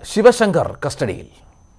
ശിവശങ്കർ കസ്റ്റഡിയിൽ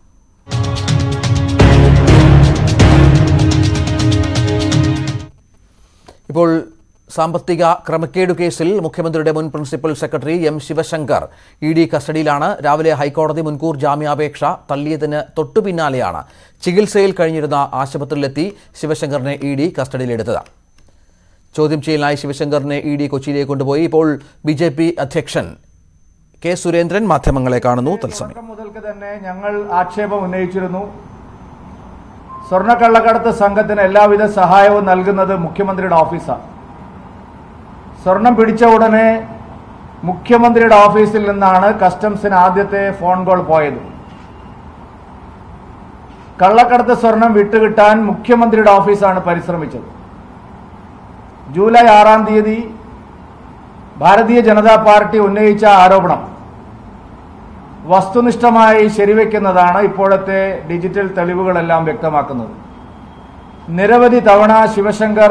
ഇപ്പോൾ സാമ്പത്തിക ക്രമക്കേടു കേസിൽ മുഖ്യമന്ത്രിയുടെ മുൻ principal secretary M Sivasankar E D കസ്റ്റഡിയിലാണ് രാവിലെ ഹൈക്കോടതി മുൻകൂർ ജാമ്യാപേക്ഷ തള്ളിയതിന് തൊട്ടു പിന്നാലെയാണ് ചികിത്സയിൽ കഴിഞ്ഞിരുന്ന ആശുപത്രിയിലെത്തി ശിവശങ്കറിനെ ഇ ഡി കസ്റ്റഡിയിലെടുത്തത് ചോദ്യം ചെയ്യലിനായി ശിവശങ്കറിനെ ഇ ഡി കൊച്ചിയിലേക്ക് കൊണ്ടുപോയി ഇപ്പോൾ ബി ജെ പി അധ്യക്ഷൻ കെ സുരേന്ദ്രൻ മാധ്യമങ്ങളെ കാണുന്നു തത്സമയം തുടക്കം മുതൽക്ക് തന്നെ ഞങ്ങൾ ആക്ഷേപം ഉന്നയിച്ചിരുന്നു സ്വർണ്ണക്കള്ളക്കടത്ത് സംഘത്തിന് എല്ലാവിധ സഹായവും നൽകുന്നത് മുഖ്യമന്ത്രിയുടെ ഓഫീസാണ് സ്വർണം പിടിച്ച ഉടനെ മുഖ്യമന്ത്രിയുടെ ഓഫീസിൽ നിന്നാണ് കസ്റ്റംസിന് ആദ്യത്തെ ഫോൺ കോൾ പോയത് കള്ളക്കടത്ത് സ്വർണം വിട്ടുകിട്ടാൻ മുഖ്യമന്ത്രിയുടെ ഓഫീസാണ് പരിശ്രമിച്ചത് ജൂലൈ ആറാം തീയതി ഭാരതീയ ജനതാ പാർട്ടി ഉന്നയിച്ച ആരോപണം വസ്തുനിഷ്ഠമായി ശരിവെക്കുന്നതാണ് ഇപ്പോഴത്തെ ഡിജിറ്റൽ തെളിവുകളെല്ലാം വ്യക്തമാക്കുന്നത് നിരവധി തവണ ശിവശങ്കർ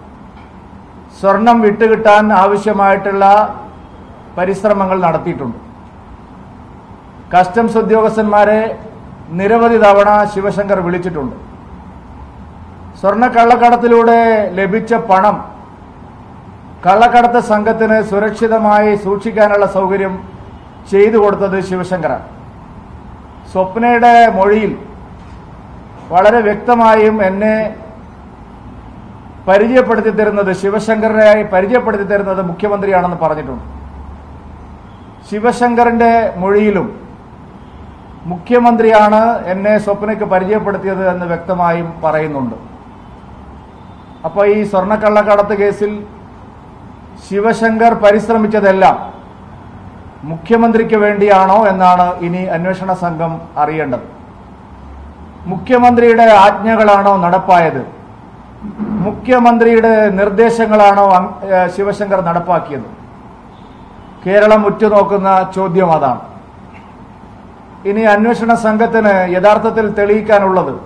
സ്വർണം വിട്ടുകിട്ടാൻ ആവശ്യമായിട്ടുള്ള പരിശ്രമങ്ങൾ നടത്തിയിട്ടുണ്ട് കസ്റ്റംസ് ഉദ്യോഗസ്ഥന്മാരെ നിരവധി തവണ ശിവശങ്കർ വിളിച്ചിട്ടുണ്ട് സ്വർണ്ണക്കള്ളക്കടത്തിലൂടെ ലഭിച്ച പണം കള്ളക്കടത്ത് സംഘത്തിന് സുരക്ഷിതമായി സൂക്ഷിക്കാനുള്ള സൗകര്യം ചെയ്തു കൊടുത്തത് ശിവശങ്കറാണ് സ്വപ്നയുടെ മൊഴിയിൽ വളരെ വ്യക്തമായും എന്നെ പരിചയപ്പെടുത്തി തരുന്നത് ശിവശങ്കറിനെ പരിചയപ്പെടുത്തി തരുന്നത് മുഖ്യമന്ത്രിയാണെന്ന് പറഞ്ഞിട്ടുണ്ട് ശിവശങ്കറിന്റെ മൊഴിയിലും മുഖ്യമന്ത്രിയാണ് എന്നെ സ്വപ്നയ്ക്ക് പരിചയപ്പെടുത്തിയത് എന്ന് വ്യക്തമായും പറയുന്നുണ്ട് അപ്പോൾ ഈ സ്വർണ്ണക്കള്ളക്കടത്ത് കേസിൽ ശിവശങ്കർ പരിശ്രമിച്ചതെല്ലാം മുഖ്യമന്ത്രിക്ക് വേണ്ടിയാണോ എന്നാണ് ഇനി അന്വേഷണ സംഘം അറിയേണ്ടത് മുഖ്യമന്ത്രിയുടെ ആജ്ഞകളാണോ നടപ്പായത് മുഖ്യമന്ത്രിയുടെ നിർദ്ദേശങ്ങളാണോ അങ്- ഏഹ് ശിവശങ്കർ നടപ്പാക്കിയത് കേരളം ഉറ്റുനോക്കുന്ന ചോദ്യം അതാണ് ഇനി അന്വേഷണ സംഘത്തിന് യഥാർത്ഥത്തിൽ തെളിയിക്കാനുള്ളത്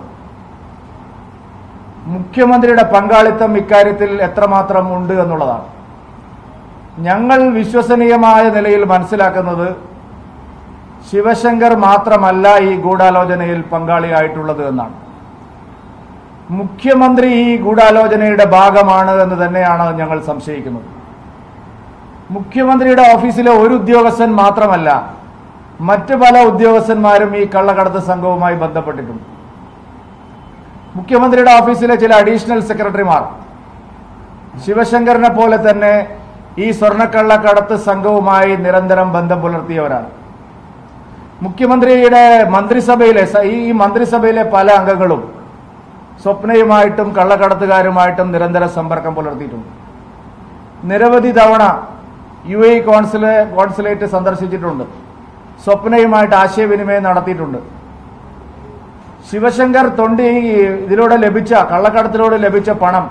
മുഖ്യമന്ത്രിയുടെ പങ്കാളിത്തം ഇക്കാര്യത്തിൽ എത്രമാത്രം ഉണ്ട് എന്നുള്ളതാണ് ഞങ്ങൾ വിശ്വസനീയമായ നിലയിൽ മനസ്സിലാക്കുന്നത് ശിവശങ്കർ മാത്രമല്ല ഈ ഗൂഢാലോചനയിൽ പങ്കാളിയായിട്ടുള്ളത് എന്നാണ് മുഖ്യമന്ത്രി ഈ ഗൂഢാലോചനയുടെ ഭാഗമാണ് എന്ന് തന്നെയാണ് ഞങ്ങൾ സംശയിക്കുന്നത് മുഖ്യമന്ത്രിയുടെ ഓഫീസിലെ ഒരു ഉദ്യോഗസ്ഥൻ മാത്രമല്ല മറ്റ് പല ഉദ്യോഗസ്ഥന്മാരും ഈ കള്ളക്കടത്ത് സംഘവുമായി ബന്ധപ്പെട്ടിട്ടുണ്ട് മുഖ്യമന്ത്രിയുടെ ഓഫീസിലെ ചില അഡീഷണൽ സെക്രട്ടറിമാർ ശിവശങ്കറിനെ പോലെ തന്നെ ഈ സ്വർണ്ണക്കള്ളക്കടത്ത് സംഘവുമായി നിരന്തരം ബന്ധം പുലർത്തിയവരാണ് മുഖ്യമന്ത്രിയുടെ മന്ത്രിസഭയിലെ സ- ഈ മന്ത്രിസഭയിലെ പല അംഗങ്ങളും സ്വപ്നയുമായിട്ടും കള്ളക്കടത്തുകാരുമായിട്ടും നിരന്തര സമ്പർക്കം പുലർത്തിയിട്ടുണ്ട് നിരവധി തവണ യു എ കോൺസുലേ കോൺസുലേറ്റ് സന്ദർശിച്ചിട്ടുണ്ട് സ്വപ്നയുമായിട്ട് ആശയവിനിമയം നടത്തിയിട്ടുണ്ട് ശിവശങ്കർ തൊണ്ടി ഇതിലൂടെ ലഭിച്ച കള്ളക്കടത്തിലൂടെ ലഭിച്ച പണം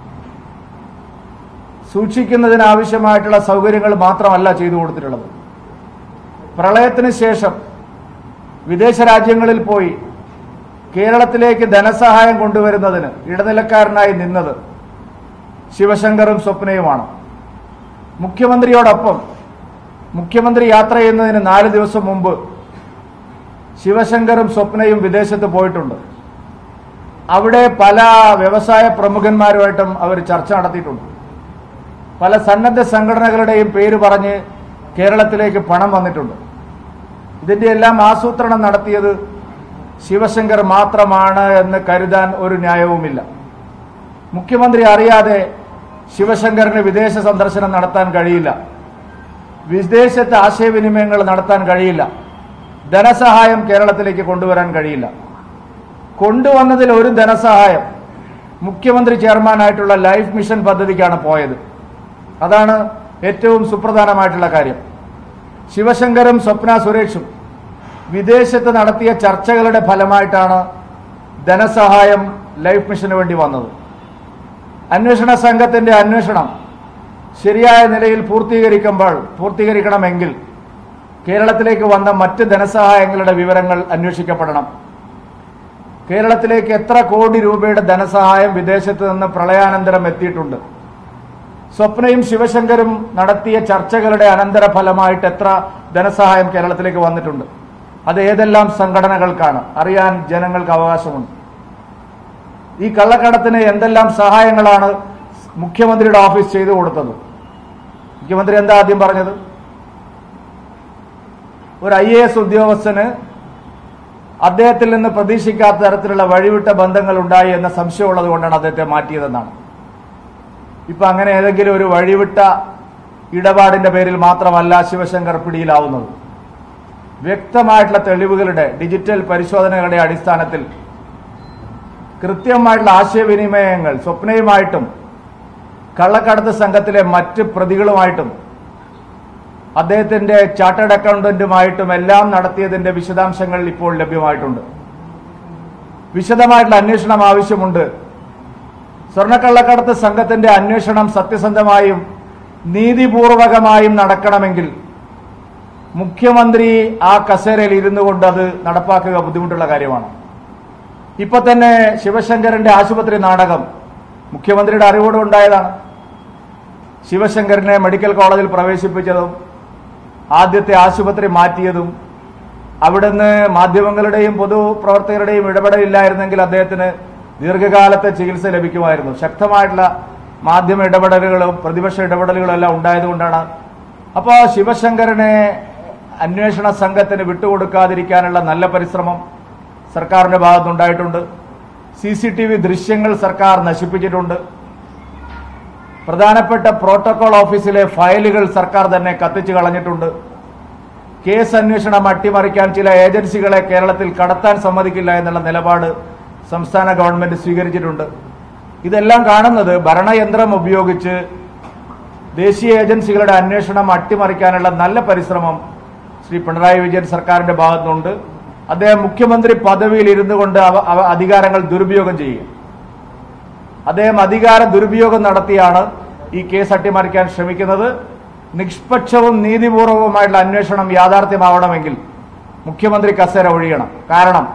സൂക്ഷിക്കുന്നതിനാവശ്യമായിട്ടുള്ള സൗകര്യങ്ങൾ മാത്രമല്ല ചെയ്തു കൊടുത്തിട്ടുള്ളത് പ്രളയത്തിന് ശേഷം വിദേശ രാജ്യങ്ങളിൽ പോയി കേരളത്തിലേക്ക് ധനസഹായം കൊണ്ടുവരുന്നതിന് ഇടനിലക്കാരനായി നിന്നത് ശിവശങ്കറും സ്വപ്നയുമാണ് മുഖ്യമന്ത്രിയോടൊപ്പം മുഖ്യമന്ത്രി യാത്ര ചെയ്യുന്നതിന് നാല് ദിവസം മുമ്പ് ശിവശങ്കറും സ്വപ്നയും വിദേശത്ത് പോയിട്ടുണ്ട് അവിടെ പല വ്യവസായ പ്രമുഖന്മാരുമായിട്ടും അവർ ചർച്ച നടത്തിയിട്ടുണ്ട് പല സന്നദ്ധ സംഘടനകളുടെയും പേര് പറഞ്ഞ് കേരളത്തിലേക്ക് പണം വന്നിട്ടുണ്ട് ഇതിന്റെ എല്ലാം ആസൂത്രണം നടത്തിയത് ശിവശങ്കർ മാത്രമാണ് എന്ന് കരുതാൻ ഒരു ന്യായവുമില്ല മുഖ്യമന്ത്രി അറിയാതെ ശിവശങ്കറിന് വിദേശ സന്ദർശനം നടത്താൻ കഴിയില്ല വിദേശത്ത് ആശയവിനിമയങ്ങൾ നടത്താൻ കഴിയില്ല ധനസഹായം കേരളത്തിലേക്ക് കൊണ്ടുവരാൻ കഴിയില്ല കൊണ്ടുവന്നതിൽ ഒരു ധനസഹായം മുഖ്യമന്ത്രി ചെയർമാനായിട്ടുള്ള ലൈഫ് മിഷൻ പദ്ധതിക്കാണ് പോയത് അതാണ് ഏറ്റവും സുപ്രധാനമായിട്ടുള്ള കാര്യം ശിവശങ്കറും സ്വപ്ന സുരേഷും വിദേശത്ത് നടത്തിയ ചർച്ചകളുടെ ഫലമായിട്ടാണ് ധനസഹായം ലൈഫ് മിഷന് വേണ്ടി വന്നത് അന്വേഷണ സംഘത്തിന്റെ അന്വേഷണം ശരിയായ നിലയിൽ പൂർത്തീകരിക്കുമ്പോൾ പൂർത്തീകരിക്കണമെങ്കിൽ കേരളത്തിലേക്ക് വന്ന മറ്റ് ധനസഹായങ്ങളുടെ വിവരങ്ങൾ അന്വേഷിക്കപ്പെടണം കേരളത്തിലേക്ക് എത്ര കോടി രൂപയുടെ ധനസഹായം വിദേശത്ത് നിന്ന് പ്രളയാനന്തരം എത്തിയിട്ടുണ്ട് സ്വപ്നയും ശിവശങ്കരും നടത്തിയ ചർച്ചകളുടെ അനന്തരഫലമായിട്ട് എത്ര ധനസഹായം കേരളത്തിലേക്ക് വന്നിട്ടുണ്ട് അത് ഏതെല്ലാം സംഘടനകൾക്കാണ് അറിയാൻ ജനങ്ങൾക്ക് അവകാശമുണ്ട് ഈ കള്ളക്കടത്തിന് എന്തെല്ലാം സഹായങ്ങളാണ് മുഖ്യമന്ത്രിയുടെ ഓഫീസ് ചെയ്തു കൊടുത്തത് മുഖ്യമന്ത്രി എന്താ ആദ്യം പറഞ്ഞത് ഒരു ഐ എ എസ് ഉദ്യോഗസ്ഥന് അദ്ദേഹത്തിൽ നിന്ന് പ്രതീക്ഷിക്കാത്ത തരത്തിലുള്ള വഴിവിട്ട ബന്ധങ്ങൾ ഉണ്ടായി എന്ന സംശയമുള്ളത് കൊണ്ടാണ് അദ്ദേഹത്തെ മാറ്റിയതെന്നാണ് ഇപ്പൊ അങ്ങനെ ഏതെങ്കിലും ഒരു വഴിവിട്ട ഇടപാടിന്റെ പേരിൽ മാത്രമല്ല ശിവശങ്കർ പിടിയിലാവുന്നത് വ്യക്തമായിട്ടുള്ള തെളിവുകളുടെ ഡിജിറ്റൽ പരിശോധനകളുടെ അടിസ്ഥാനത്തിൽ കൃത്യമായിട്ടുള്ള ആശയവിനിമയങ്ങൾ സ്വപ്നയുമായിട്ടും കള്ളക്കടത്ത് സംഘത്തിലെ മറ്റ് പ്രതികളുമായിട്ടും അദ്ദേഹത്തിന്റെ ചാർട്ടേഡ് അക്കൗണ്ടന്റുമായിട്ടും എല്ലാം നടത്തിയതിന്റെ വിശദാംശങ്ങൾ ഇപ്പോൾ ലഭ്യമായിട്ടുണ്ട് വിശദമായിട്ടുള്ള അന്വേഷണം ആവശ്യമുണ്ട് സ്വർണ്ണക്കള്ളക്കടത്ത് സംഘത്തിന്റെ അന്വേഷണം സത്യസന്ധമായും നീതിപൂർവകമായും നടക്കണമെങ്കിൽ മുഖ്യമന്ത്രി ആ കസേരയിൽ ഇരുന്നു കൊണ്ട് അത് നടപ്പാക്കുക ബുദ്ധിമുട്ടുള്ള കാര്യമാണ് ഇപ്പൊ തന്നെ ശിവശങ്കരന്റെ ആശുപത്രി നാടകം മുഖ്യമന്ത്രിയുടെ അറിവോടെ ഉണ്ടായതാണ് ശിവശങ്കരനെ മെഡിക്കൽ കോളേജിൽ പ്രവേശിപ്പിച്ചതും ആദ്യത്തെ ആശുപത്രി മാറ്റിയതും അവിടുന്ന് മാധ്യമങ്ങളുടെയും പൊതുപ്രവർത്തകരുടെയും ഇടപെടലില്ലായിരുന്നെങ്കിൽ അദ്ദേഹത്തിന് ദീർഘകാലത്തെ ചികിത്സ ലഭിക്കുമായിരുന്നു ശക്തമായിട്ടുള്ള മാധ്യമ ഇടപെടലുകളും പ്രതിപക്ഷ ഇടപെടലുകളും എല്ലാം ഉണ്ടായതുകൊണ്ടാണ് അപ്പോൾ ശിവശങ്കരനെ അന്വേഷണ സംഘത്തിന് വിട്ടുകൊടുക്കാതിരിക്കാനുള്ള നല്ല പരിശ്രമം സർക്കാരിന്റെ ഭാഗത്തുണ്ടായിട്ടുണ്ട് സി സി ടി വി ദൃശ്യങ്ങൾ സർക്കാർ നശിപ്പിച്ചിട്ടുണ്ട് പ്രധാനപ്പെട്ട പ്രോട്ടോകോൾ ഓഫീസിലെ ഫയലുകൾ സർക്കാർ തന്നെ കത്തിച്ചു കളഞ്ഞിട്ടുണ്ട് കേസ് അന്വേഷണം അട്ടിമറിക്കാൻ ചില ഏജൻസികളെ കേരളത്തിൽ കടത്താൻ സമ്മതിക്കില്ല എന്നുള്ള നിലപാട് സംസ്ഥാന ഗവൺമെന്റ് സ്വീകരിച്ചിട്ടുണ്ട് ഇതെല്ലാം കാണുന്നത് ഭരണയന്ത്രം ഉപയോഗിച്ച് ദേശീയ ഏജൻസികളുടെ അന്വേഷണം അട്ടിമറിക്കാനുള്ള നല്ല പരിശ്രമം ശ്രീ പിണറായി വിജയൻ സർക്കാരിന്റെ ഭാഗത്തുനിന്നുണ്ട് അദ്ദേഹം മുഖ്യമന്ത്രി പദവിയിൽ ഇരുന്നു കൊണ്ട് അവ അവ- അധികാരങ്ങൾ ദുരുപയോഗം ചെയ്യുക അദ്ദേഹം അധികാര ദുരുപയോഗം നടത്തിയാണ് ഈ കേസ് അട്ടിമറിക്കാൻ ശ്രമിക്കുന്നത് നിഷ്പക്ഷവും നീതിപൂർവകവുമായിട്ടുള്ള അന്വേഷണം യാഥാർത്ഥ്യമാവണമെങ്കിൽ മുഖ്യമന്ത്രി കസേര ഒഴിയണം കാരണം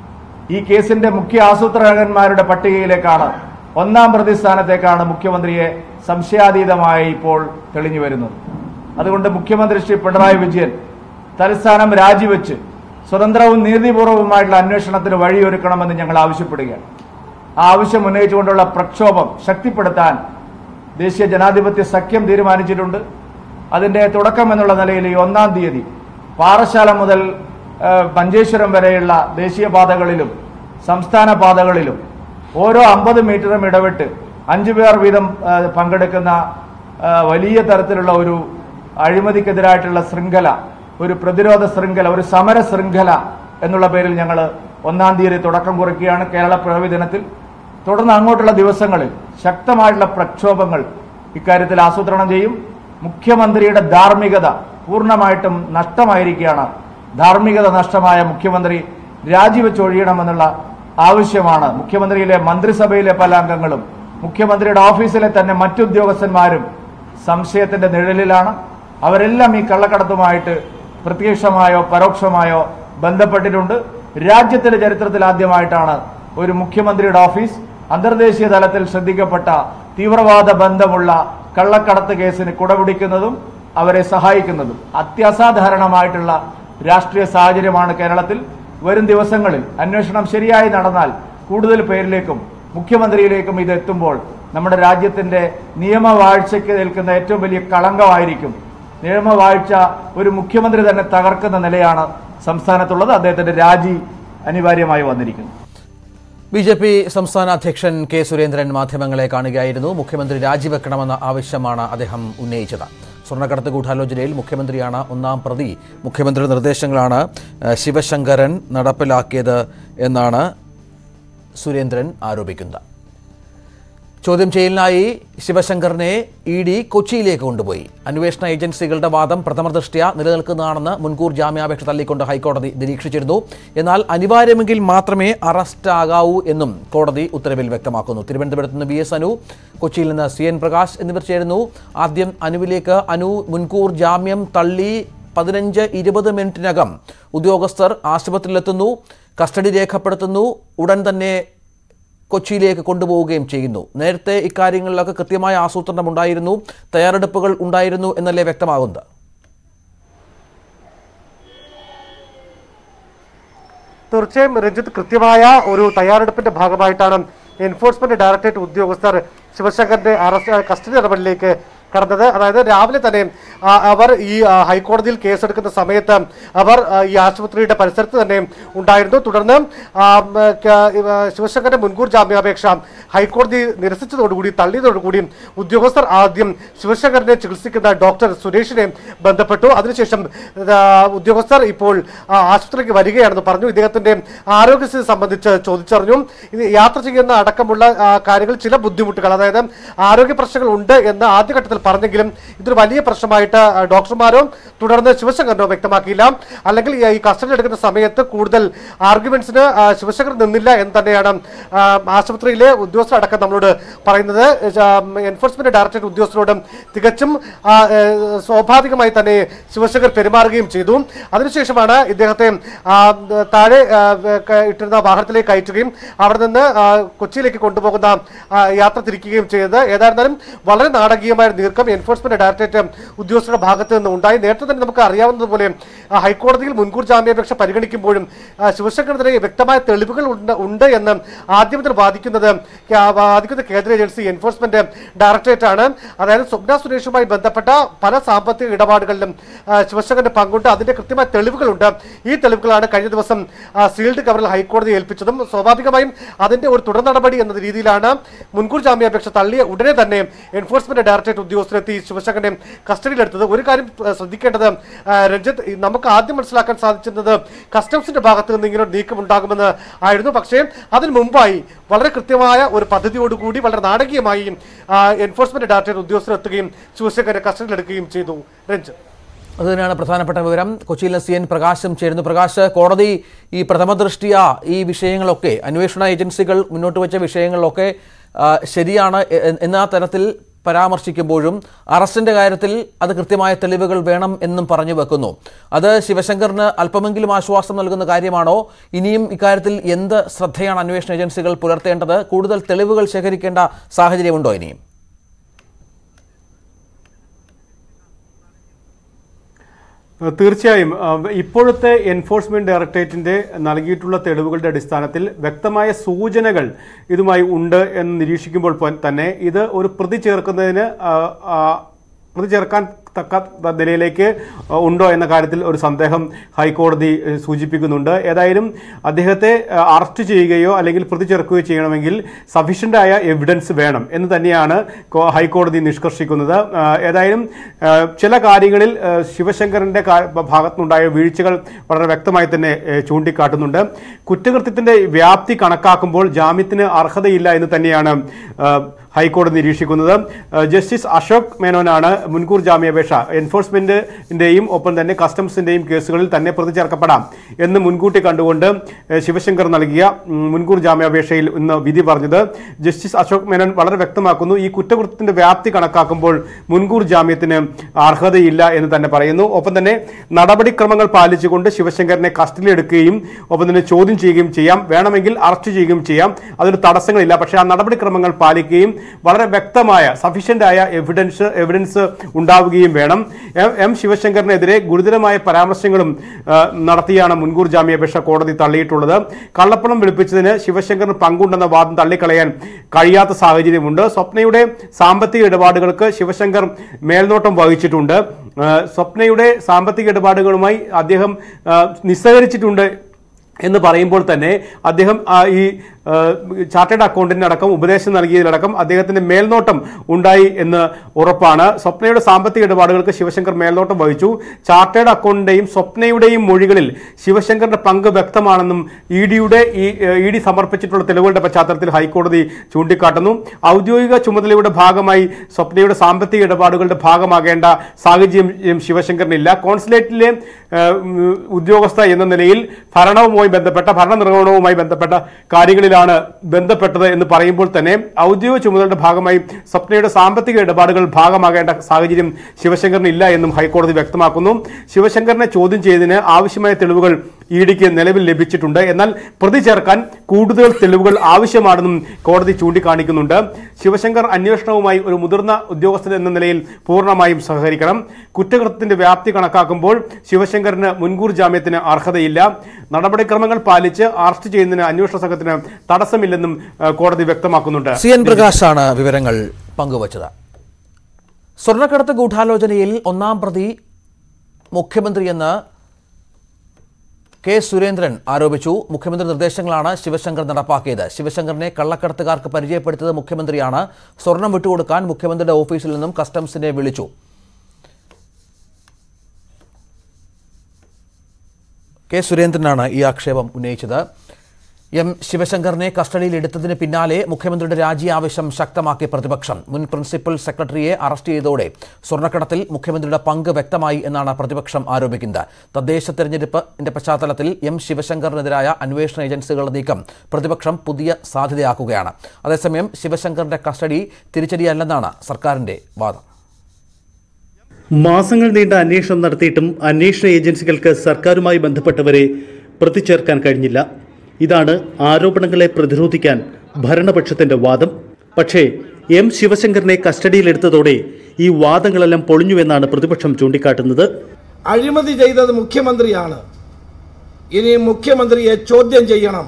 ഈ കേസിന്റെ മുഖ്യ ആസൂത്രകന്മാരുടെ പട്ടികയിലേക്കാണ് ഒന്നാം പ്രതി സ്ഥാനത്തേക്കാണ് മുഖ്യമന്ത്രിയെ സംശയാതീതമായി ഇപ്പോൾ തെളിഞ്ഞു വരുന്നത് അതുകൊണ്ട് മുഖ്യമന്ത്രി ശ്രീ പിണറായി വിജയൻ തലസ്ഥാനം രാജിവെച്ച് സ്വതന്ത്രവും നീതിപൂർവവുമായിട്ടുള്ള അന്വേഷണത്തിന് വഴിയൊരുക്കണമെന്ന് ഞങ്ങൾ ആവശ്യപ്പെടുകയാണ് ആ ആവശ്യം ഉന്നയിച്ചുകൊണ്ടുള്ള പ്രക്ഷോഭം ശക്തിപ്പെടുത്താൻ ദേശീയ ജനാധിപത്യ സഖ്യം തീരുമാനിച്ചിട്ടുണ്ട് അതിന്റെ തുടക്കം എന്നുള്ള നിലയിൽ ഈ ഒന്നാം തീയതി പാറശാല മുതൽ ആ, മഞ്ചേശ്വരം വരെയുള്ള ദേശീയ പാതകളിലും സംസ്ഥാന പാതകളിലും ഓരോ അമ്പത് മീറ്ററും ഇടവിട്ട് അഞ്ചു പേർ വീതം ആ, പങ്കെടുക്കുന്ന ആ, വലിയ തരത്തിലുള്ള ഒരു അഴിമതിക്കെതിരായിട്ടുള്ള ശൃംഖല ഒരു പ്രതിരോധ ശൃംഖല ഒരു സമര ശൃംഖല എന്നുള്ള പേരിൽ ഞങ്ങൾ ഒന്നാം തീയതി തുടക്കം കുറിക്കുകയാണ് കേരള പിറവി ദിനത്തിൽ തുടർന്ന് അങ്ങോട്ടുള്ള ദിവസങ്ങളിൽ ശക്തമായിട്ടുള്ള പ്രക്ഷോഭങ്ങൾ ഇക്കാര്യത്തിൽ ആസൂത്രണം ചെയ്യും മുഖ്യമന്ത്രിയുടെ ധാർമ്മികത പൂർണ്ണമായിട്ടും നഷ്ടമായിരിക്കുകയാണ് ധാർമ്മികത നഷ്ടമായ മുഖ്യമന്ത്രി രാജിവെച്ചൊഴിയണമെന്നുള്ള ആവശ്യമാണ് മുഖ്യമന്ത്രിയിലെ മന്ത്രിസഭയിലെ പല അംഗങ്ങളും മുഖ്യമന്ത്രിയുടെ ഓഫീസിലെ തന്നെ മറ്റുദ്യോഗസ്ഥന്മാരും സംശയത്തിന്റെ നിഴലിലാണ് അവരെല്ലാം ഈ കള്ളക്കടത്തുമായിട്ട് പ്രത്യക്ഷമായോ പരോക്ഷമായോ ബന്ധപ്പെട്ടിട്ടുണ്ട് രാജ്യത്തിന്റെ ചരിത്രത്തിൽ ആദ്യമായിട്ടാണ് ഒരു മുഖ്യമന്ത്രിയുടെ ഓഫീസ് അന്തർദേശീയ തലത്തിൽ ശ്രദ്ധിക്കപ്പെട്ട തീവ്രവാദ ബന്ധമുള്ള കള്ളക്കടത്ത് കേസിന് കുടപിടിക്കുന്നതും അവരെ സഹായിക്കുന്നതും അത്യസാധാരണമായിട്ടുള്ള രാഷ്ട്രീയ സാഹചര്യമാണ് കേരളത്തിൽ വരും ദിവസങ്ങളിൽ അന്വേഷണം ശരിയായി നടന്നാൽ കൂടുതൽ പേരിലേക്കും മുഖ്യമന്ത്രിയിലേക്കും ഇത് എത്തുമ്പോൾ നമ്മുടെ രാജ്യത്തിന്റെ നിയമവാഴ്ചയ്ക്ക് നിൽക്കുന്ന ഏറ്റവും വലിയ കളങ്കമായിരിക്കും നിയമവാഴ്ച ഒരു മുഖ്യമന്ത്രി തന്നെ തകർക്കുന്ന നിലയാണ് സംസ്ഥാനത്തുള്ളത് അദ്ദേഹത്തിന്റെ രാജി അനിവാര്യമായി വന്നിരിക്കുന്നു ബി ജെ പി സംസ്ഥാന അധ്യക്ഷൻ കെ സുരേന്ദ്രൻ മാധ്യമങ്ങളെ കാണുകയായിരുന്നു മുഖ്യമന്ത്രി രാജിവെക്കണമെന്ന ആവശ്യമാണ് അദ്ദേഹം ഉന്നയിച്ചത് സ്വർണ്ണക്കടത്ത് ഗൂഢാലോചനയിൽ മുഖ്യമന്ത്രിയാണ് ഒന്നാം പ്രതി മുഖ്യമന്ത്രിയുടെ നിർദ്ദേശങ്ങളാണ് ഏഹ്, ശിവശങ്കരൻ നടപ്പിലാക്കിയത് എന്നാണ് സുരേന്ദ്രൻ ആരോപിക്കുന്നത് ചോദ്യം ചെയ്യലിനായി ശിവശങ്കറിനെ ഇ ഡി കൊച്ചിയിലേക്ക് കൊണ്ടുപോയി അന്വേഷണ ഏജൻസികളുടെ വാദം പ്രഥമദൃഷ്ട്യ നിലനിൽക്കുന്നതാണെന്ന് മുൻകൂർ ജാമ്യാപേക്ഷ തള്ളിക്കൊണ്ട് ഹൈക്കോടതി നിരീക്ഷിച്ചിരുന്നു എന്നാൽ അനിവാര്യമെങ്കിൽ മാത്രമേ അറസ്റ്റ് ആകാവൂ എന്നും കോടതി ഉത്തരവിൽ വ്യക്തമാക്കുന്നു തിരുവനന്തപുരത്ത് നിന്ന് ബി എസ് അനു കൊച്ചിയിൽ നിന്ന് സി എൻ പ്രകാശ് എന്നിവർ ചേരുന്നു ആദ്യം അനുവിലേക്ക് അനു മുൻകൂർ ജാമ്യം തള്ളി പതിനഞ്ച് ഇരുപത് മിനിറ്റിനകം ഉദ്യോഗസ്ഥർ ആശുപത്രിയിലെത്തുന്നു കസ്റ്റഡി രേഖപ്പെടുത്തുന്നു ഉടൻ തന്നെ കൊച്ചിയിലേക്ക് കൊണ്ടുപോവുകയും ചെയ്യുന്നു നേരത്തെ ഇക്കാര്യങ്ങളിലൊക്കെ കൃത്യമായ ആസൂത്രണം ഉണ്ടായിരുന്നു തയ്യാറെടുപ്പുകൾ ഉണ്ടായിരുന്നു എന്നല്ലേ വ്യക്തമാകുന്നത് തീർച്ചയായും രഞ്ജിത്ത് കൃത്യമായ ഒരു തയ്യാറെടുപ്പിന്റെ ഭാഗമായിട്ടാണ് എൻഫോഴ്സ്മെന്റ് ഡയറക്ടറേറ്റ് ഉദ്യോഗസ്ഥർ ശിവശങ്കറിന്റെ അറസ്റ്റ് കസ്റ്റഡി നടപടിയിലേക്ക് കടന്നത് അതായത് രാവിലെ തന്നെ ആ, അവർ ഈ ആ, ഹൈക്കോടതിയിൽ കേസെടുക്കുന്ന സമയത്ത് അവർ ആ, ഈ ആശുപത്രിയുടെ പരിസരത്ത് തന്നെ ഉണ്ടായിരുന്നു തുടർന്ന് ആ, ഉം, ക- ഇവ, ശിവശങ്കറിന്റെ മുൻകൂർ ജാമ്യാപേക്ഷ ഹൈക്കോടതി നിരസിച്ചതോടുകൂടി തള്ളിയതോടുകൂടി ഉദ്യോഗസ്ഥർ ആദ്യം ശിവശങ്കറിനെ ചികിത്സിക്കുന്ന ഡോക്ടർ സുരേഷിനെ ബന്ധപ്പെട്ടു അതിനുശേഷം ആ, ഉദ്യോഗസ്ഥർ ഇപ്പോൾ ആ, ആശുപത്രിക്ക് വരികയാണെന്ന് പറഞ്ഞു ഇദ്ദേഹത്തിന്റെ ആരോഗ്യസ്ഥിതി സംബന്ധിച്ച് ചോദിച്ചറിഞ്ഞു ഇത് യാത്ര ചെയ്യുന്ന അടക്കമുള്ള ആ, കാര്യങ്ങൾ ചില ബുദ്ധിമുട്ടുകൾ അതായത് ആരോഗ്യ പ്രശ്നങ്ങൾ ഉണ്ട് എന്ന് ആദ്യഘട്ടത്തിൽ പറഞ്ഞെങ്കിലും ഇതൊരു വലിയ പ്രശ്നമായിട്ട് ആ, ഡോക്ടർമാരോ തുടർന്ന് ശിവശങ്കറിനോ വ്യക്തമാക്കിയില്ല അല്ലെങ്കിൽ ഈ- ഈ കസ്റ്റഡി എടുക്കുന്ന സമയത്ത് കൂടുതൽ ആർഗ്യുമെന്റ്സിന് ആ, ശിവശങ്കർ നിന്നില്ല എന്ന് തന്നെയാണ് ആ, ആശുപത്രിയിലെ ഉദ്യോഗസ്ഥർ അടക്കം നമ്മളോട് പറയുന്നത് എൻഫോഴ്സ്മെന്റ് ഡയറക്ടറേറ്റ് ഉദ്യോഗസ്ഥരോട് തികച്ചും ആ, ഏ, സ്വാഭാവികമായി തന്നെ ശിവശങ്കർ പെരുമാറുകയും ചെയ്തു അതിനുശേഷമാണ് ഇദ്ദേഹത്തെ ആ, താഴെ ആ, ക- ഇട്ടിരുന്ന വാഹനത്തിലേക്ക് കയറ്റുകയും അവിടെ നിന്ന് ആ, കൊച്ചിയിലേക്ക് കൊണ്ടുപോകുന്ന ആ, യാത്ര തിരിക്കുകയും ചെയ്തത് ഏതായിരുന്നാലും വളരെ നാടകീയമായ ഒരു നീക്കം എൻഫോഴ്സ്മെന്റ് ഡയറക്ടറേറ്റ് ഉദ്യോഗസ്ഥരുടെ ഭാഗത്ത് നിന്ന് ഉണ്ടായി നേരത്തെ തന്നെ നമുക്ക് അറിയാവുന്നതുപോലെ ആ, ഹൈക്കോടതിയിൽ മുൻകൂർ ജാമ്യാപേക്ഷ പരിഗണിക്കുമ്പോഴും ആ, ശിവശങ്കറിനെതിരെ വ്യക്തമായ തെളിവുകൾ ഉണ്ട് ഉണ്ട് എന്ന് ആദ്യം മുതൽ വാദിക്കുന്നത് ആ, വാദിക്കുന്ന കേന്ദ്ര ഏജൻസി എൻഫോഴ്സ്മെന്റ് ഡയറക്ടറേറ്റ് ആണ് അതായത് സ്വപ്ന സുരേഷുമായി ബന്ധപ്പെട്ട പല സാമ്പത്തിക ഇടപാടുകളിലും ആ, ശിവശങ്കറിന്റെ പങ്കുണ്ട് അതിന്റെ കൃത്യമായ തെളിവുകളുണ്ട് ഈ തെളിവുകളാണ് കഴിഞ്ഞ ദിവസം ആ, സീൽഡ് കവറിൽ ഹൈക്കോടതി ഏൽപ്പിച്ചതും സ്വാഭാവികമായും അതിന്റെ ഒരു തുടർ നടപടി എന്ന രീതിയിലാണ് മുൻകൂർ ജാമ്യാപേക്ഷ തള്ളിയ ഉടനെ തന്നെ എൻഫോഴ്സ്മെന്റ് ഡയറക്ടറേറ്റ് ഉദ്യോഗസ്ഥരെത്തി ശിവശങ്കറിനെ കസ്റ്റഡിയിലെടുത്തത് ഒരു കാര്യം ആ, ശ്രദ്ധിക്കേണ്ടത് ആ, രഞ്ജിത്ത് ഈ നമുക്ക് ആദ്യം മനസ്സിലാക്കാൻ സാധിച്ചിരുന്നത് കസ്റ്റംസിന്റെ ഭാഗത്ത് നിന്ന് ഇങ്ങനെ ഒരു നീക്കം ഉണ്ടാകുമെന്ന് ആയിരുന്നു പക്ഷേ അതിന് മുമ്പായി വളരെ കൃത്യമായ ഒരു പദ്ധതിയോടുകൂടി വളരെ നാടകീയമായി ആ, എൻഫോഴ്സ്മെന്റ് ഡയറക്ടറേറ്റ് ഉദ്യോഗസ്ഥർ എത്തുകയും ശിവശങ്കരെ കസ്റ്റഡിയിലെടുക്കുകയും ചെയ്തു രഞ്ജിത്ത് അത് തന്നെയാണ് പ്രധാനപ്പെട്ട വിവരം കൊച്ചിയിൽ സി എൻ പ്രകാശം ചേരുന്നു പ്രകാശ് കോടതി ഈ പ്രഥമ ദൃഷ്ടിയ ഈ വിഷയങ്ങളൊക്കെ അന്വേഷണ ഏജൻസികൾ മുന്നോട്ട് വെച്ച വിഷയങ്ങളിലൊക്കെ ആ, ശരിയാണ് എ- എന്ന തരത്തിൽ പരാമർശിക്കുമ്പോഴും അറസ്റ്റിന്റെ കാര്യത്തിൽ അത് കൃത്യമായ തെളിവുകൾ വേണം എന്നും പറഞ്ഞു വെക്കുന്നു അത് ശിവശങ്കറിന് അല്പമെങ്കിലും ആശ്വാസം നൽകുന്ന കാര്യമാണോ ഇനിയും ഇക്കാര്യത്തിൽ എന്ത് ശ്രദ്ധയാണ് അന്വേഷണ ഏജൻസികൾ പുലർത്തേണ്ടത് കൂടുതൽ തെളിവുകൾ ശേഖരിക്കേണ്ട സാഹചര്യമുണ്ടോ ഇനിയും തീർച്ചയായും അഹ് ഇപ്പോഴത്തെ എൻഫോഴ്സ്മെന്റ് ഡയറക്ടറേറ്റിന്റെ നൽകിയിട്ടുള്ള തെളിവുകളുടെ അടിസ്ഥാനത്തിൽ വ്യക്തമായ സൂചനകൾ ഇതുമായി ഉണ്ട് എന്ന് നിരീക്ഷിക്കുമ്പോൾ പോ- തന്നെ ഇത് ഒരു പ്രതി ചേർക്കുന്നതിന് ആഹ്, ആഹ്, പ്രതി ചേർക്കാൻ തക്ക നിലയിലേക്ക് ഉണ്ടോ എന്ന കാര്യത്തിൽ ഒരു സന്ദേഹം ഹൈക്കോടതി ഏഹ്, സൂചിപ്പിക്കുന്നുണ്ട് ഏതായാലും അദ്ദേഹത്തെ ആഹ്, അറസ്റ്റ് ചെയ്യുകയോ അല്ലെങ്കിൽ പ്രതി ചേർക്കുകയോ ചെയ്യണമെങ്കിൽ സഫീഷ്യൻ്റ് ആയ എവിഡൻസ് വേണം എന്ന് തന്നെയാണ് കോ- ഹൈക്കോടതി നിഷ്കർഷിക്കുന്നത് ആഹ്, ഏതായാലും ആഹ്, ചില കാര്യങ്ങളിൽ ആഹ്, ശിവശങ്കറിന്റെ കാ- ഭാഗത്തുനിന്നുണ്ടായ വീഴ്ചകൾ വളരെ വ്യക്തമായി തന്നെ ഏഹ്, ചൂണ്ടിക്കാട്ടുന്നുണ്ട് കുറ്റകൃത്യത്തിന്റെ വ്യാപ്തി കണക്കാക്കുമ്പോൾ ജാമ്യത്തിന് അർഹതയില്ല എന്ന് തന്നെയാണ് ആഹ്, ഹൈക്കോടതി നിരീക്ഷിക്കുന്നത് ആഹ്, ജസ്റ്റിസ് അശോക് മേനോനാണ് മുൻകൂർ ജാമ്യാപേക്ഷ എൻഫോഴ്സ്മെന്റിന്റെയും ഒപ്പം തന്നെ കസ്റ്റംസിന്റെയും കേസുകളിൽ തന്നെ പ്രതി ചേർക്കപ്പെടാം എന്ന് മുൻകൂട്ടി കണ്ടുകൊണ്ട് ഏഹ്, ശിവശങ്കർ നൽകിയ ഉം, മുൻകൂർ ജാമ്യാപേക്ഷയിൽ ഇന്ന് വിധി പറഞ്ഞത് ജസ്റ്റിസ് അശോക് മേനോൻ വളരെ വ്യക്തമാക്കുന്നു ഈ കുറ്റകൃത്യത്തിന്റെ വ്യാപ്തി കണക്കാക്കുമ്പോൾ മുൻകൂർ ജാമ്യത്തിന് അർഹതയില്ല എന്ന് തന്നെ പറയുന്നു ഒപ്പം തന്നെ നടപടിക്രമങ്ങൾ പാലിച്ചുകൊണ്ട് ശിവശങ്കറിനെ കസ്റ്റഡിയിലെടുക്കുകയും ഒപ്പം തന്നെ ചോദ്യം ചെയ്യുകയും ചെയ്യാം വേണമെങ്കിൽ അറസ്റ്റ് ചെയ്യുകയും ചെയ്യാം അതിന് തടസ്സങ്ങളില്ല പക്ഷേ ആ നടപടിക്രമങ്ങൾ പാലിക്കുകയും വളരെ വ്യക്തമായ സഫീഷ്യന്റ് ആയ എവിഡൻസ് എവിഡൻസ് ഉണ്ടാവുകയും വേണം എം- എം ശിവശങ്കറിനെതിരെ ഗുരുതരമായ പരാമർശങ്ങളും ആ, നടത്തിയാണ് മുൻകൂർ ജാമ്യാപേക്ഷ കോടതി തള്ളിയിട്ടുള്ളത് കള്ളപ്പണം വെളുപ്പിച്ചതിന് ശിവശങ്കറിന് പങ്കുണ്ടെന്ന വാദം തള്ളിക്കളയാൻ കഴിയാത്ത സാഹചര്യമുണ്ട് സ്വപ്നയുടെ സാമ്പത്തിക ഇടപാടുകൾക്ക് ശിവശങ്കർ മേൽനോട്ടം വഹിച്ചിട്ടുണ്ട് ആ, സ്വപ്നയുടെ സാമ്പത്തിക ഇടപാടുകളുമായി അദ്ദേഹം ആ, നിസ്സഹരിച്ചിട്ടുണ്ട് എന്ന് പറയുമ്പോൾ തന്നെ അദ്ദേഹം ആ, ഈ ആ, ചാർട്ടേഡ് അക്കൗണ്ടന്റിന് അടക്കം ഉപദേശം നൽകിയതിലടക്കം അദ്ദേഹത്തിന്റെ മേൽനോട്ടം ഉണ്ടായി എന്ന് ഉറപ്പാണ് സ്വപ്നയുടെ സാമ്പത്തിക ഇടപാടുകൾക്ക് ശിവശങ്കർ മേൽനോട്ടം വഹിച്ചു ചാർട്ടേഡ് അക്കൗണ്ടിന്റെയും സ്വപ്നയുടെയും മൊഴികളിൽ ശിവശങ്കറിന്റെ പങ്ക് വ്യക്തമാണെന്നും ഇ ഡിയുടെ ഈ ഇ ഡി സമർപ്പിച്ചിട്ടുള്ള തെളിവുകളുടെ പശ്ചാത്തലത്തിൽ ഹൈക്കോടതി ചൂണ്ടിക്കാട്ടുന്നു ഔദ്യോഗിക ചുമതലയുടെ ഭാഗമായി സ്വപ്നയുടെ സാമ്പത്തിക ഇടപാടുകളുടെ ഭാഗമാകേണ്ട സാഹചര്യം ശിവശങ്കറിനില്ല കോൺസുലേറ്റിലെ ആ, ഉം, ഉദ്യോഗസ്ഥ എന്ന നിലയിൽ ഭരണവുമായി ബന്ധപ്പെട്ട ഭരണനിർവഹണവുമായി ബന്ധപ്പെട്ട കാര്യങ്ങളിലാണ് ബന്ധപ്പെട്ടത് എന്ന് പറയുമ്പോൾ തന്നെ ഔദ്യോഗിക ചുമതലയുടെ ഭാഗമായി സ്വപ്നയുടെ സാമ്പത്തിക ഇടപാടുകൾ ഭാഗമാകേണ്ട സാഹചര്യം ശിവശങ്കറിന് ഇല്ല എന്നും ഹൈക്കോടതി വ്യക്തമാക്കുന്നു ശിവശങ്കറിനെ ചോദ്യം ചെയ്തതിന് ആവശ്യമായ തെളിവുകൾ ഇ ഡിക്ക് നിലവിൽ ലഭിച്ചിട്ടുണ്ട് എന്നാൽ പ്രതി ചേർക്കാൻ കൂടുതൽ തെളിവുകൾ ആവശ്യമാണെന്നും കോടതി ചൂണ്ടിക്കാണിക്കുന്നുണ്ട് ശിവശങ്കർ അന്വേഷണവുമായി ഒരു മുതിർന്ന ഉദ്യോഗസ്ഥൻ എന്ന നിലയിൽ പൂർണ്ണമായും സഹകരിക്കണം കുറ്റകൃത്യത്തിന്റെ വ്യാപ്തി കണക്കാക്കുമ്പോൾ ശിവശങ്കറിന് മുൻകൂർ ജാമ്യത്തിന് അർഹതയില്ല നടപടിക്രമങ്ങൾ പാലിച്ച് അറസ്റ്റ് ചെയ്യുന്നതിന് അന്വേഷണ സംഘത്തിന് തടസ്സമില്ലെന്നും ആ, കോടതി വ്യക്തമാക്കുന്നുണ്ട് സി എൻ പ്രകാശാണ് വിവരങ്ങൾ പങ്കുവച്ചത് സ്വർണ്ണക്കടത്ത് ഗൂഢാലോചനയിൽ ഒന്നാം പ്രതി മുഖ്യമന്ത്രിയെന്ന് കെ സുരേന്ദ്രൻ ആരോപിച്ചു മുഖ്യമന്ത്രി നിർദ്ദേശങ്ങളാണ് ശിവശങ്കർ നടപ്പാക്കിയത് ശിവശങ്കറിനെ കള്ളക്കടത്തുകാർക്ക് പരിചയപ്പെടുത്തിയത് മുഖ്യമന്ത്രിയാണ് സ്വർണം വിട്ടുകൊടുക്കാൻ മുഖ്യമന്ത്രിയുടെ ഓഫീസിൽ നിന്നും കസ്റ്റംസിനെ വിളിച്ചു കെ സുരേന്ദ്രനാണ് ഈ ആക്ഷേപം ഉന്നയിച്ചത് എം ശിവശങ്കറിനെ കസ്റ്റഡിയിൽ എടുത്തതിന് പിന്നാലെ മുഖ്യമന്ത്രിയുടെ രാജി ആവശ്യം ശക്തമാക്കി പ്രതിപക്ഷം മുൻ പ്രിൻസിപ്പൽ സെക്രട്ടറിയെ അറസ്റ്റ് ചെയ്തതോടെ സ്വർണ്ണക്കടത്തിൽ മുഖ്യമന്ത്രിയുടെ പങ്ക് വ്യക്തമായി എന്നാണ് പ്രതിപക്ഷം ആരോപിക്കുന്നത് തദ്ദേശ തെരഞ്ഞെടുപ്പിന്റെ പശ്ചാത്തലത്തിൽ എം ശിവശങ്കറിനെതിരായ അന്വേഷണ ഏജൻസികളുടെ നീക്കം പ്രതിപക്ഷം പുതിയ സാധ്യതയാക്കുകയാണ് അതേസമയം ശിവശങ്കറിന്റെ കസ്റ്റഡി തിരിച്ചടിയല്ലെന്നാണ് സർക്കാരിന്റെ വാദം മാസങ്ങൾ നീണ്ട അന്വേഷണം നടത്തിയിട്ടും അന്വേഷണ ഏജൻസികൾക്ക് സർക്കാരുമായി ബന്ധപ്പെട്ടവരെ പ്രതി ചേർക്കാൻ കഴിഞ്ഞില്ല ഇതാണ് ആരോപണങ്ങളെ പ്രതിരോധിക്കാൻ ഭരണപക്ഷത്തിന്റെ വാദം പക്ഷേ എം ശിവശങ്കറിനെ കസ്റ്റഡിയിലെടുത്തതോടെ ഈ വാദങ്ങളെല്ലാം പൊളിഞ്ഞുവെന്നാണ് പ്രതിപക്ഷം ചൂണ്ടിക്കാട്ടുന്നത് അഴിമതി ചെയ്തത് മുഖ്യമന്ത്രിയാണ് ഇനി മുഖ്യമന്ത്രിയെ ചോദ്യം ചെയ്യണം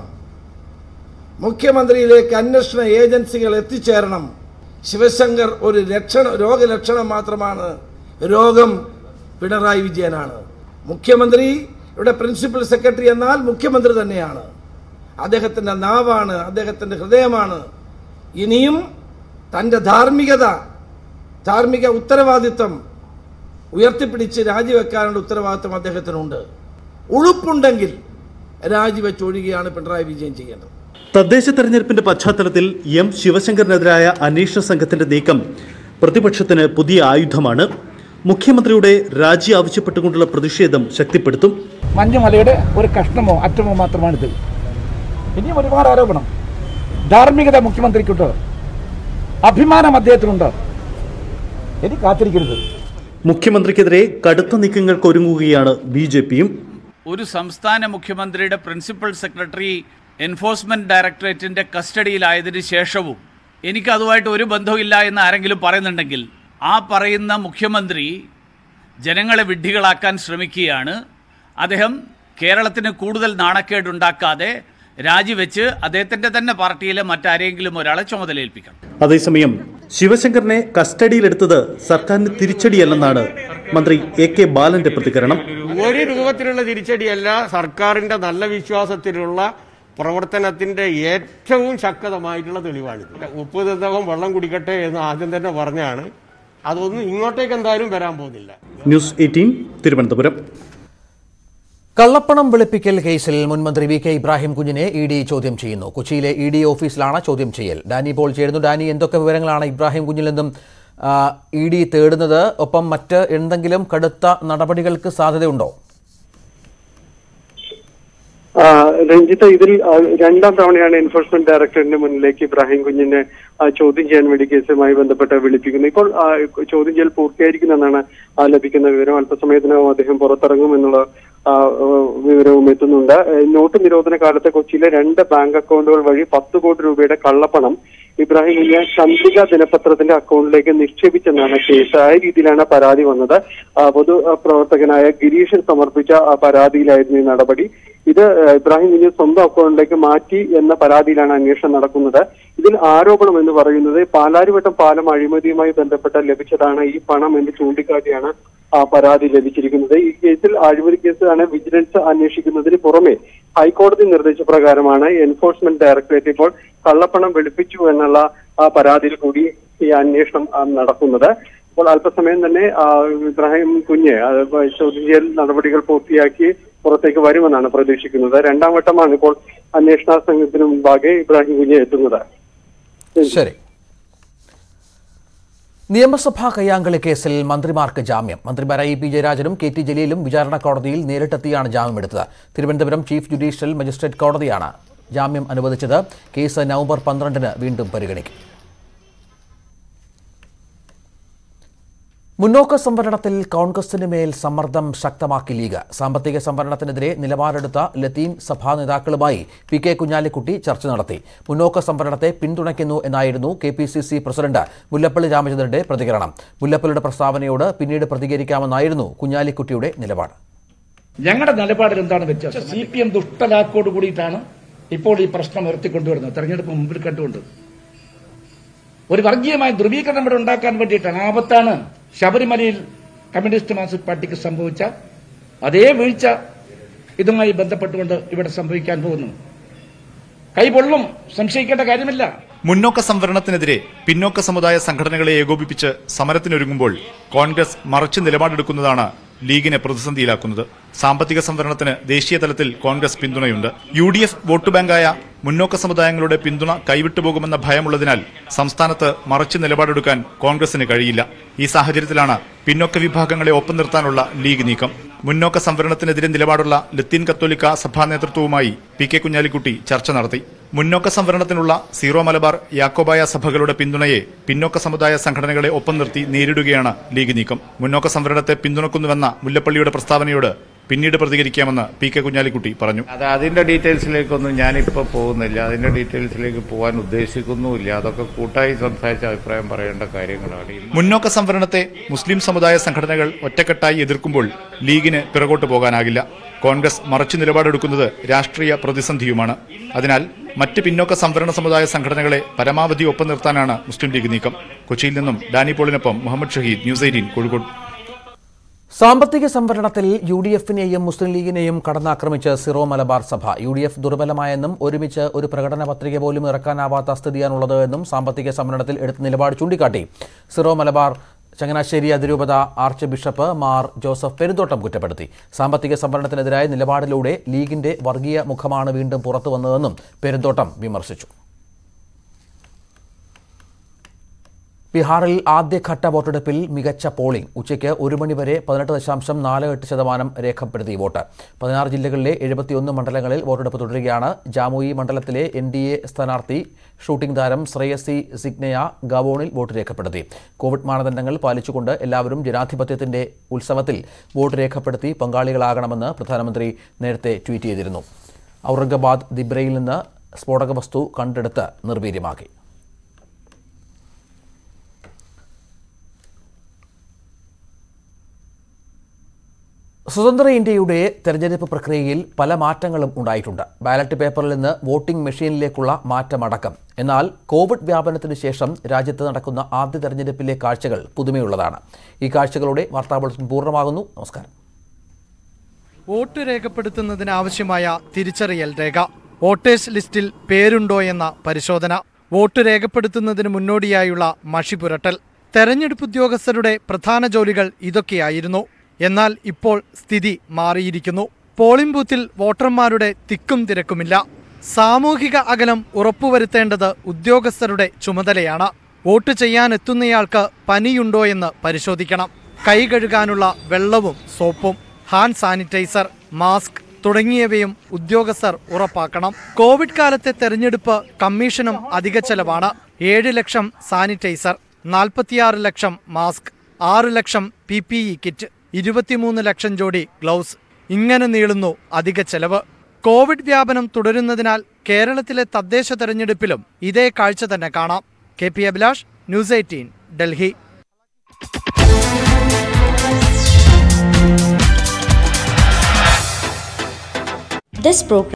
മുഖ്യമന്ത്രിയിലേക്ക് അന്വേഷണ ഏജൻസികൾ എത്തിച്ചേരണം ശിവശങ്കർ ഒരു ലക്ഷണ രോഗലക്ഷണം മാത്രമാണ് രോഗം പിണറായി വിജയനാണ് മുഖ്യമന്ത്രി ഇവിടെ പ്രിൻസിപ്പൽ സെക്രട്ടറി എന്നാൽ മുഖ്യമന്ത്രി തന്നെയാണ് അദ്ദേഹത്തിൻ്റെ നാവാണ് അദ്ദേഹത്തിൻ്റെ ഹൃദയമാണ് ഇനിയും തൻ്റെ ധാർമ്മികത ധാർമ്മിക ഉത്തരവാദിത്വം ഉയർത്തിപ്പിടിച്ച് രാജിവെക്കാനുള്ള ഉത്തരവാദിത്വം അദ്ദേഹത്തിനുണ്ട് ഉളുപ്പുണ്ടെങ്കിൽ രാജിവെച്ചൊഴിയുകയാണ് പിണറായി വിജയൻ ചെയ്യേണ്ടത് തദ്ദേശ തെരഞ്ഞെടുപ്പിന്റെ പശ്ചാത്തലത്തിൽ എം ശിവശങ്കറിനെതിരായ അന്വേഷണ സംഘത്തിന്റെ നീക്കം പ്രതിപക്ഷത്തിന് പുതിയ ആയുധമാണ് മുഖ്യമന്ത്രിയുടെ രാജി ആവശ്യപ്പെട്ടുകൊണ്ടുള്ള പ്രതിഷേധം ശക്തിപ്പെടുത്തും മഞ്ഞുമലയുടെ ഒരു കഷ്ണമോ അറ്റമോ മാത്രമാണിത് ഇനിയും ഒരുപാട് ആരോപണം ധാർമ്മികത മുഖ്യമന്ത്രിക്കുണ്ട് അഭിമാനം അദ്ദേഹത്തിനുണ്ട് ഇനി കാത്തിരിക്കരുത് മുഖ്യമന്ത്രിക്കെതിരെ കടുത്ത നീക്കങ്ങൾക്ക് ഒരുങ്ങുകയാണ് ബി ജെ പിയും ഒരു സംസ്ഥാന മുഖ്യമന്ത്രിയുടെ പ്രിൻസിപ്പൽ സെക്രട്ടറി എൻഫോഴ്സ്മെന്റ് ഡയറക്ടറേറ്റിന്റെ കസ്റ്റഡിയിലായതിനു ശേഷവും എനിക്ക് അതുമായിട്ട് ഒരു ബന്ധവുമില്ല എന്ന് ആരെങ്കിലും പറയുന്നുണ്ടെങ്കിൽ ആ പറയുന്ന മുഖ്യമന്ത്രി ജനങ്ങളെ വിഡ്ഢികളാക്കാൻ ശ്രമിക്കുകയാണ് അദ്ദേഹം കേരളത്തിന് കൂടുതൽ നാണക്കേടുണ്ടാക്കാതെ രാജിവെച്ച് അദ്ദേഹത്തിൻ്റെ തന്നെ പാർട്ടിയിലെ മറ്റാരെങ്കിലും ഒരാളെ ചുമതലയേൽപ്പിക്കണം അതേസമയം ശിവശങ്കറിനെ കസ്റ്റഡിയിലെടുത്തത് സർക്കാരിന് തിരിച്ചടിയല്ലെന്നാണ് മന്ത്രി എ കെ ബാലന്റെ പ്രതികരണം ഒരു രൂപത്തിലുള്ള തിരിച്ചടിയല്ല സർക്കാരിന്റെ നല്ല വിശ്വാസത്തിലുള്ള പ്രവർത്തനത്തിന്റെ ഏറ്റവും ശക്തമായിട്ടുള്ള തെളിവാണിത് ഉപ്പ് തിന്നവൻ വെള്ളം കുടിക്കട്ടെ എന്ന് ആദ്യം തന്നെ പറഞ്ഞാണ് അതൊന്നും ഇങ്ങോട്ടേക്ക് എന്തായാലും വരാൻ പോകുന്നില്ല ന്യൂസ് എയ്റ്റീൻ തിരുവനന്തപുരം കള്ളപ്പണം വെളുപ്പിക്കൽ കേസിൽ മുൻമന്ത്രി വി കെ ഇബ്രാഹിം കുഞ്ഞിനെ ഇ ഡി ചോദ്യം ചെയ്യുന്നു കൊച്ചിയിലെ ഇ ഡി ഓഫീസിലാണ് ചോദ്യം ചെയ്യൽ ഡാനി പോൾ ചേരുന്നു ഡാനി എന്തൊക്കെ വിവരങ്ങളാണ് ഇബ്രാഹിം കുഞ്ഞിൽ നിന്നും ഇ ഡി തേടുന്നത് ഒപ്പം മറ്റ് എന്തെങ്കിലും കടുത്ത നടപടികൾക്ക് സാധ്യതയുണ്ടോ ആ, രഞ്ജിത്ത് ഇതിൽ ആ, രണ്ടാം തവണയാണ് എൻഫോഴ്സ്മെന്റ് ഡയറക്ടറിന്റെ മുന്നിലേക്ക് ഇബ്രാഹിം കുഞ്ഞിനെ ആ, ചോദ്യം ചെയ്യാൻ വേണ്ടി കേസുമായി ബന്ധപ്പെട്ട് വിളിപ്പിക്കുന്നത് ഇപ്പോൾ ആ, ചോദ്യം ചെയ്യൽ പൂർത്തിയായിരിക്കുമെന്നാണ് ആ, ലഭിക്കുന്ന വിവരം അല്പസമയത്തിനകം അദ്ദേഹം പുറത്തിറങ്ങും എന്നുള്ള ആ, ആ, വിവരവും എത്തുന്നുണ്ട് ഏ, നോട്ട് നിരോധന കാലത്ത് കൊച്ചിയിലെ രണ്ട് ബാങ്ക് അക്കൗണ്ടുകൾ വഴി പത്ത് കോടി രൂപയുടെ കള്ളപ്പണം ഇബ്രാഹിം കുഞ്ഞ് ചന്ദ്രിക ദിനപത്രത്തിന്റെ അക്കൗണ്ടിലേക്ക് നിക്ഷേപിച്ചെന്നാണ് കേസ് ആ രീതിയിലാണ് പരാതി വന്നത് ആ, പൊതു ആ, പ്രവർത്തകനായ ഗിരീഷൻ സമർപ്പിച്ച ആ, പരാതിയിലായിരുന്നു ഈ നടപടി ഇത് ആ, ഇബ്രാഹിം കുഞ്ഞ് സ്വന്തം അക്കൗണ്ടിലേക്ക് മാറ്റി എന്ന പരാതിയിലാണ് അന്വേഷണം നടക്കുന്നത് ഇതിൽ ആരോപണം എന്ന് പറയുന്നത് പാലാരിവട്ടം പാലം അഴിമതിയുമായി ബന്ധപ്പെട്ട് ലഭിച്ചതാണ് ഈ പണം എന്ന് ചൂണ്ടിക്കാട്ടിയാണ് ആ പരാതി ലഭിച്ചിരിക്കുന്നത് ഈ കേസിൽ അഴിമതി കേസാണ് വിജിലൻസ് അന്വേഷിക്കുന്നതിന് പുറമെ ഹൈക്കോടതി നിർദ്ദേശപ്രകാരമാണ് എൻഫോഴ്സ്മെന്റ് ഡയറക്ടറേറ്റ് ഇപ്പോൾ കള്ളപ്പണം വെളുപ്പിച്ചു എന്നുള്ള ആ പരാതിയിൽ കൂടി ഈ അന്വേഷണം ആ, നടക്കുന്നത് അപ്പോൾ അല്പസമയം തന്നെ ആ, ഇബ്രാഹിം കുഞ്ഞ് അത് ചോദ്യം ചെയ്യൽ നടപടികൾ പൂർത്തിയാക്കി പുറത്തേക്ക് വരുമെന്നാണ് പ്രതീക്ഷിക്കുന്നത് രണ്ടാം വട്ടമാണ് ഇപ്പോൾ അന്വേഷണ സംഘത്തിന് മുമ്പാകെ ഇബ്രാഹിം കുഞ്ഞ് എത്തുന്നത് ശരി നിയമസഭാ കയ്യാങ്കളി കേസിൽ മന്ത്രിമാർക്ക് ജാമ്യം മന്ത്രിമാരായ ഇ പി ജയരാജനും കെ ടി ജലീലും വിചാരണ കോടതിയിൽ നേരിട്ടെത്തിയാണ് ജാമ്യമെടുത്തത് തിരുവനന്തപുരം ചീഫ് ജുഡീഷ്യൽ മജിസ്ട്രേറ്റ് കോടതിയാണ് ജാമ്യം അനുവദിച്ചത് കേസ് നവംബർ പന്ത്രണ്ടിന് വീണ്ടും പരിഗണിക്കും മുന്നോക്ക സംവരണത്തിൽ കോൺഗ്രസിന് മേൽ സമ്മർദ്ദം ശക്തമാക്കി ലീഗ് സാമ്പത്തിക സംവരണത്തിനെതിരെ നിലപാടെടുത്ത ലത്തീൻ സഭാ നേതാക്കളുമായി പി കെ കുഞ്ഞാലിക്കുട്ടി ചർച്ച നടത്തി മുന്നോക്ക സംവരണത്തെ പിന്തുണയ്ക്കുന്നു എന്നായിരുന്നു K P C C president Mullappally രാമചന്ദ്രന്റെ പ്രതികരണം മുല്ലപ്പള്ളിയുടെ പ്രസ്താവനയോട് പിന്നീട് പ്രതികരിക്കാമെന്നായിരുന്നു കുഞ്ഞാലിക്കുട്ടിയുടെ നിലപാട് ഞങ്ങളുടെ നിലപാടിൽ എന്താണ് വ്യത്യാസം സി പി എം ദുഷ്ടലാക്കോട് കൂടിയിട്ടാണ് ഇപ്പോൾ ഈ പ്രശ്നം ഉയർത്തിക്കൊണ്ടുവരുന്നത് തെരഞ്ഞെടുപ്പ് മുമ്പിൽ കണ്ടുകൊണ്ട് ഒരു വർഗീയമായ ധ്രുവീകരണം ഇവിടെ ഉണ്ടാക്കാൻ വേണ്ടിയിട്ടാണ് ആപത്താണ് ശബരിമലയിൽ കമ്മ്യൂണിസ്റ്റ് മാർക്സിസ്റ്റ് പാർട്ടിക്ക് സംഭവിച്ച അതേ വീഴ്ച ഇതുമായി ബന്ധപ്പെട്ടുകൊണ്ട് ഇവിടെ സംഭവിക്കാൻ പോകുന്നു കൈപൊള്ളും സംശയിക്കേണ്ട കാര്യമില്ല മുന്നോക്ക സംവരണത്തിനെതിരെ പിന്നോക്ക സമുദായ സംഘടനകളെ ഏകോപിപ്പിച്ച് സമരത്തിനൊരുങ്ങുമ്പോൾ കോൺഗ്രസ് മറിച്ച് നിലപാടെടുക്കുന്നതാണ് ലീഗിനെ പ്രതിസന്ധിയിലാക്കുന്നത് സാമ്പത്തിക സംവരണത്തിന് ദേശീയ തലത്തിൽ കോൺഗ്രസ് പിന്തുണയുണ്ട് യു ഡി എഫ് വോട്ട് ബാങ്കായ മുന്നോക്ക സമുദായങ്ങളുടെ പിന്തുണ കൈവിട്ടുപോകുമെന്ന ഭയമുള്ളതിനാൽ സംസ്ഥാനത്ത് മറിച്ച് നിലപാടെടുക്കാൻ കോൺഗ്രസിന് കഴിയില്ല ഈ സാഹചര്യത്തിലാണ് പിന്നോക്ക വിഭാഗങ്ങളെ ഒപ്പം നിർത്താനുള്ള ലീഗ് നീക്കം മുന്നോക്ക സംവരണത്തിനെതിരെ നിലപാടുള്ള ലത്തീൻ കത്തോലിക്ക സഭാ നേതൃത്വവുമായി പി കെ കുഞ്ഞാലിക്കുട്ടി ചർച്ച നടത്തി മുന്നോക്ക സംവരണത്തിനുള്ള സീറോ മലബാർ യാക്കോബായ സഭകളുടെ പിന്തുണയെ പിന്നോക്ക സമുദായ സംഘടനകളെ ഒപ്പം നിർത്തി നേരിടുകയാണ് ലീഗ് നീക്കം മുന്നോക്ക സംവരണത്തെ പിന്തുണക്കുന്നുവെന്ന മുല്ലപ്പള്ളിയുടെ പ്രസ്താവനയോട് പിന്നീട് പ്രതികരിക്കാമെന്ന് പി കെ കുഞ്ഞാലിക്കുട്ടി പറഞ്ഞു അത് അതിന്റെ ഡീറ്റെയിൽസിലേക്കൊന്നും ഞാനിപ്പോൾ പോകുന്നില്ല അതിന്റെ ഡീറ്റെയിൽസിലേക്ക് പോകാൻ ഉദ്ദേശിക്കുന്നുമില്ല അതൊക്കെ കൂട്ടായി സംസാരിച്ച അഭിപ്രായം പറയേണ്ട കാര്യങ്ങളാണ് ഈ മുന്നോക്ക സംവരണത്തെ മുസ്ലിം സമുദായ സംഘടനകൾ ഒറ്റക്കെട്ടായി എതിർക്കുമ്പോൾ ലീഗിന് പിറകോട്ട് പോകാനാകില്ല കോൺഗ്രസ് മറച്ചു നിലപാടെടുക്കുന്നത് രാഷ്ട്രീയ പ്രതിസന്ധിയുമാണ് അതിനാൽ മറ്റ് പിന്നോക്ക സംവരണ സമുദായ സംഘടനകളെ പരമാവധി ഒപ്പം നിർത്താനാണ് മുസ്ലിം ലീഗ് നീക്കം കൊച്ചിയിൽ നിന്നും ഡാനി പോളിനൊപ്പം മുഹമ്മദ് ഷഹീദ് ന്യൂസ് എയ്റ്റീൻ കോഴിക്കോട് സാമ്പത്തിക സംവരണത്തിൽ യു ഡി എഫിനെയും മുസ്ലിം ലീഗിനെയും കടന്നാക്രമിച്ച് സിറോ മലബാർ സഭ യു ഡി എഫ് ദുർബലമായെന്നും ഒരുമിച്ച് ഒരു പ്രകടന പത്രിക പോലും ഇറക്കാനാവാത്ത സ്ഥിതിയാണുള്ളത് എന്നും സാമ്പത്തിക സംവരണത്തിൽ എടുത്ത നിലപാട് ചൂണ്ടിക്കാട്ടി സിറോ മലബാർ ചങ്ങനാശ്ശേരി അതിരൂപത archbishop Mar Joseph Perunthottam കുറ്റപ്പെടുത്തി സാമ്പത്തിക സംവരണത്തിനെതിരായ നിലപാടിലൂടെ ലീഗിന്റെ വർഗീയ മുഖമാണ് വീണ്ടും പുറത്തു വന്നതെന്നും പെരുന്തോട്ടം വിമർശിച്ചു ബീഹാറിൽ ആദ്യഘട്ട വോട്ടെടുപ്പിൽ മികച്ച പോളിംഗ് ഉച്ചയ്ക്ക് ഒരു മണിവരെ പതിനെട്ട് ദശാംശം നാല് എട്ട് ശതമാനം രേഖപ്പെടുത്തി വോട്ട് പതിനാറ് ജില്ലകളിലെ എഴുപത്തിയൊന്ന് മണ്ഡലങ്ങളിൽ വോട്ടെടുപ്പ് തുടരുകയാണ് ജാമുയി മണ്ഡലത്തിലെ എൻ ഡി എ സ്ഥാനാർത്ഥി ഷൂട്ടിംഗ് താരം ശ്രേയസി സിഗ്നയ ഗവോണിൽ വോട്ട് രേഖപ്പെടുത്തി കോവിഡ് മാനദണ്ഡങ്ങൾ പാലിച്ചുകൊണ്ട് എല്ലാവരും ജനാധിപത്യത്തിന്റെ ഉത്സവത്തിൽ വോട്ട് രേഖപ്പെടുത്തി പങ്കാളികളാകണമെന്ന് പ്രധാനമന്ത്രി നേരത്തെ ട്വീറ്റ് ചെയ്തിരുന്നു ഔറംഗാബാദ് ദിബ്രയിൽ നിന്ന് സ്ഫോടക വസ്തു കണ്ടെടുത്ത് നിർവീര്യമാക്കി സ്വതന്ത്ര ഇന്ത്യയുടെ തെരഞ്ഞെടുപ്പ് പ്രക്രിയയിൽ പല മാറ്റങ്ങളും ഉണ്ടായിട്ടുണ്ട് ബാലറ്റ് പേപ്പറിൽ നിന്ന് വോട്ടിംഗ് മെഷീനിലേക്കുള്ള മാറ്റമടക്കം എന്നാൽ കോവിഡ് വ്യാപനത്തിന് ശേഷം രാജ്യത്ത് നടക്കുന്ന ആദ്യ തെരഞ്ഞെടുപ്പിലെ കാഴ്ചകൾ പുതുമയുള്ളതാണ് ഈ കാഴ്ചകളോടെ വാർത്താ ബുള്ളറ്റിൻ പൂർണ്ണമാകുന്നു നമസ്കാരം വോട്ട് രേഖപ്പെടുത്തുന്നതിന് ആവശ്യമായ തിരിച്ചറിയൽ രേഖ വോട്ടേഴ്സ് ലിസ്റ്റിൽ പേരുണ്ടോ എന്ന പരിശോധന വോട്ട് രേഖപ്പെടുത്തുന്നതിന് മുന്നോടിയായുള്ള മഷി പുരട്ടൽ തെരഞ്ഞെടുപ്പ് ഉദ്യോഗസ്ഥരുടെ പ്രധാന ജോലികൾ ഇതൊക്കെയായിരുന്നു എന്നാൽ ഇപ്പോൾ സ്ഥിതി മാറിയിരിക്കുന്നു പോളിംഗ് ബൂത്തിൽ വോട്ടർമാരുടെ തിക്കും തിരക്കുമില്ല സാമൂഹിക അകലം ഉറപ്പുവരുത്തേണ്ടത് ഉദ്യോഗസ്ഥരുടെ ചുമതലയാണ് വോട്ട് ചെയ്യാനെത്തുന്നയാൾക്ക് പനിയുണ്ടോ എന്ന് പരിശോധിക്കണം കൈ കഴുകാനുള്ള വെള്ളവും സോപ്പും ഹാൻഡ് സാനിറ്റൈസർ മാസ്ക് തുടങ്ങിയവയും ഉദ്യോഗസ്ഥർ ഉറപ്പാക്കണം കോവിഡ് കാലത്തെ തെരഞ്ഞെടുപ്പ് കമ്മീഷനും അധിക ചെലവാണ് ഏഴ് ലക്ഷം സാനിറ്റൈസർ നാൽപ്പത്തിയാറ് ലക്ഷം മാസ്ക് ആറ് ലക്ഷം പി പി ഇ കിറ്റ് ഇരുപത്തിമൂന്ന് ലക്ഷം ജോഡി ഗ്ലൗസ് ഇങ്ങനെ നീളുന്നു അധിക ചെലവ് കോവിഡ് വ്യാപനം തുടരുന്നതിനാൽ കേരളത്തിലെ തദ്ദേശ തെരഞ്ഞെടുപ്പിലും ഇതേ കാഴ്ച തന്നെ കാണാം K P Abhilash News Eighteen Delhi This program